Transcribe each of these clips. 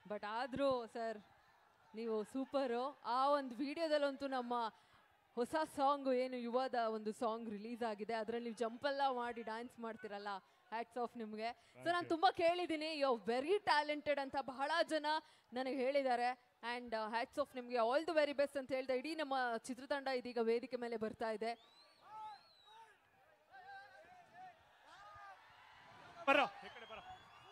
But ಆದರೂ sir ನೀವು super ಆ ಒಂದು ವಿಡಿಯೋದಲ್ಲಂತೂ ನಮ್ಮ ಹೊಸ ಸಾಂಗ್ ಏನು ಯುವದ ಒಂದು ಸಾಂಗ್ ರಿಲೀಸ್ ಆಗಿದೆ ಅದರಲ್ಲಿ ನೀವು ಜಂಪೆಲ್ಲ ಮಾಡಿ ಡ್ಯಾನ್ಸ್ ಮಾಡ್ತಿರಲ್ಲ ಹ್ಯಾಟ್ಸ್ ಆಫ್ ನಿಮಗೆ ಸೊ ನಾನು ತುಂಬ ಕೇಳಿದ್ದೀನಿ ಯು ವೆರಿ ಟ್ಯಾಲೆಂಟೆಡ್ ಅಂತ ಬಹಳ ಜನ ನನಗೆ ಹೇಳಿದ್ದಾರೆ ಆ್ಯಂಡ್ ಹ್ಯಾಟ್ಸ್ ಆಫ್ ನಿಮಗೆ ಆಲ್ ದಿ ವೆರಿ ಬೆಸ್ಟ್ ಅಂತ ಹೇಳ್ತಾ ಇಡೀ ನಮ್ಮ ಚಿತ್ರತಂಡ ಇದೀಗ ವೇದಿಕೆ ಮೇಲೆ ಬರ್ತಾ ಇದೆ ಬರೋ ಈ ಕಡೆ ಬರೋ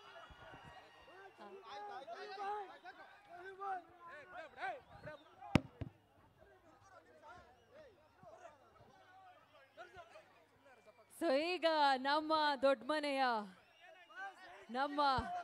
ಸೊ ಈಗ ನಮ್ಮ ದೊಡ್ಡ ಮನೆಯ ನಮ್ಮ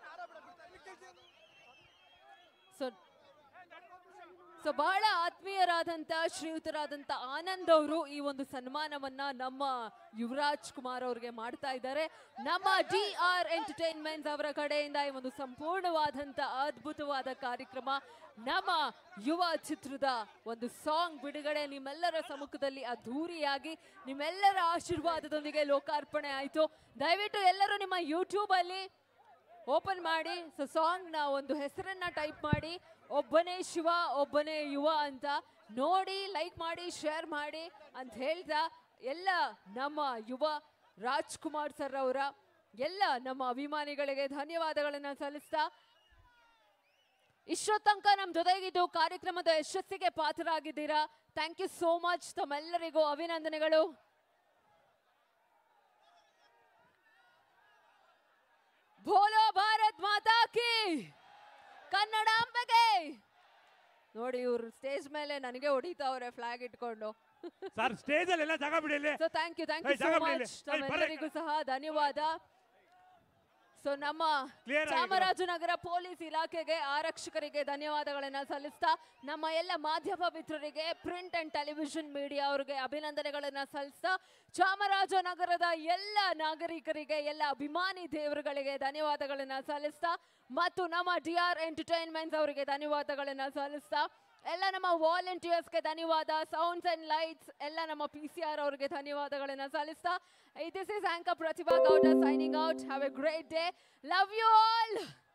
ಸೊ ಸೊ ಬಹಳ ಆತ್ಮೀಯರಾದಂತ ಶ್ರೀಯುತರಾದಂತ ಆನಂದ್ ಅವರು ಈ ಒಂದು ಸನ್ಮಾನವನ್ನ ನಮ್ಮ ಯುವರಾಜ್ ಕುಮಾರ್ ಅವ್ರಿಗೆ ಮಾಡ್ತಾ ಇದ್ದಾರೆ ನಮ್ಮ ಡಿ ಆರ್ ಎಂಟರ್ಟೈನ್ಮೆಂಟ್ಸ್ ಅವರ ಕಡೆಯಿಂದ ಈ ಒಂದು ಸಂಪೂರ್ಣವಾದಂತ ಅದ್ಭುತವಾದ ಕಾರ್ಯಕ್ರಮ ನಮ್ಮ ಯುವ ಚಿತ್ರದ ಒಂದು ಸಾಂಗ್ ಬಿಡುಗಡೆ ನಿಮ್ಮೆಲ್ಲರ ಸಮ್ಮುಖದಲ್ಲಿ ಅದ್ಧೂರಿಯಾಗಿ ನಿಮ್ಮೆಲ್ಲರ ಆಶೀರ್ವಾದದೊಂದಿಗೆ ಲೋಕಾರ್ಪಣೆ ಆಯಿತು ದಯವಿಟ್ಟು ಎಲ್ಲರೂ ನಿಮ್ಮ ಯೂಟ್ಯೂಬ್ ಅಲ್ಲಿ ಓಪನ್ ಮಾಡಿ ಸೊ ಸಾಂಗ್ ನ ಒಂದು ಹೆಸರನ್ನ ಟೈಪ್ ಮಾಡಿ ಒಬ್ಬನೇ ಶಿವ ಒಬ್ಬನೇ ಯುವ ಅಂತ ನೋಡಿ ಲೈಕ್ ಮಾಡಿ ಶೇರ್ ಮಾಡಿ ಅಂತ ಹೇಳ್ತಾ ಎಲ್ಲ ನಮ್ಮ ಯುವ ರಾಜ್ಕುಮಾರ್ ಸರ್ ಅವರ ಎಲ್ಲ ನಮ್ಮ ಅಭಿಮಾನಿಗಳಿಗೆ ಧನ್ಯವಾದಗಳನ್ನ ಸಲ್ಲಿಸ್ತಾ ಇಷ್ಟೋ ತನಕ ನಮ್ಮ ಜೊತೆಗಿದ್ದು ಕಾರ್ಯಕ್ರಮದ ಯಶಸ್ಸಿಗೆ ಪಾತ್ರರಾಗಿದ್ದೀರಾ ಥ್ಯಾಂಕ್ ಯು ಸೋ ಮಚ್ ತಮ್ಮೆಲ್ಲರಿಗೂ ಅಭಿನಂದನೆಗಳು ಭೋಲೋ ಭಾರತ್ ಮಾತಾ ಕಿ ಕನ್ನಡಾಂಬೆಗೆ ನೋಡಿ ಇವ್ರು ಸ್ಟೇಜ್ ಮೇಲೆ ನನಗೆ ಹೊಡಿತಾವ್ರೆ ಫ್ಲಾಗ್ ಇಟ್ಕೊಂಡು ಸರ್ ಸ್ಟೇಜ್ ಅಲ್ಲಿ ಎಲ್ಲ ಜಾಗ ಬಿಡಿ ಇಲ್ಲಿ so thank you thank you ಏಯ್, ಸೋ ಜಾಗ ಬಿಡಿ ಮಚ್ ಇಲ್ಲಿ. ಏಯ್, ಬರ್ರಿ. ತಮ್ಮೆಲ್ಲರಿಗೂ ಸಹ ಧನ್ಯವಾದ ಸೊ ನಮ್ಮ Clear ಆಗಿದೆ. ಚಾಮರಾಜನಗರ ಪೊಲೀಸ್ ಇಲಾಖೆಗೆ ಆರಕ್ಷಕರಿಗೆ ಧನ್ಯವಾದಗಳನ್ನ ಸಲ್ಲಿಸ್ತಾ ನಮ್ಮ ಎಲ್ಲ ಮಾಧ್ಯಮ ಮಿತ್ರರಿಗೆ ಪ್ರಿಂಟ್ ಅಂಡ್ ಟೆಲಿವಿಷನ್ ಮೀಡಿಯಾ ಅವರಿಗೆ ಅಭಿನಂದನೆಗಳನ್ನ ಸಲ್ಲಿಸ್ತಾ ಚಾಮರಾಜನಗರದ ಎಲ್ಲ ನಾಗರಿಕರಿಗೆ ಎಲ್ಲ ಅಭಿಮಾನಿ ದೇವರುಗಳಿಗೆ ಧನ್ಯವಾದಗಳನ್ನ ಸಲ್ಲಿಸ್ತಾ ಮತ್ತು ನಮ್ಮ ಡಿ ಆರ್ ಎಂಟರ್ಟೈನ್ಮೆಂಟ್ಸ್ ಅವರಿಗೆ ಧನ್ಯವಾದಗಳನ್ನ ಸಲ್ಲಿಸ್ತಾ ಎಲ್ಲ ನಮ್ಮ ವಾಲಂಟಿಯರ್ಸ್ಗೆ ಧನ್ಯವಾದ ಸೌಂಡ್ಸ್ ಅಂಡ್ ಲೈಟ್ಸ್ ಎಲ್ಲ ನಮ್ಮ ಪಿ ಸಿ ಆರ್ ಅವರಿಗೆ ಧನ್ಯವಾದಗಳನ್ನ ಸಲ್ಲಿಸ್ತಾ this is anchor Pratibha Gowda signing out have a great day love you all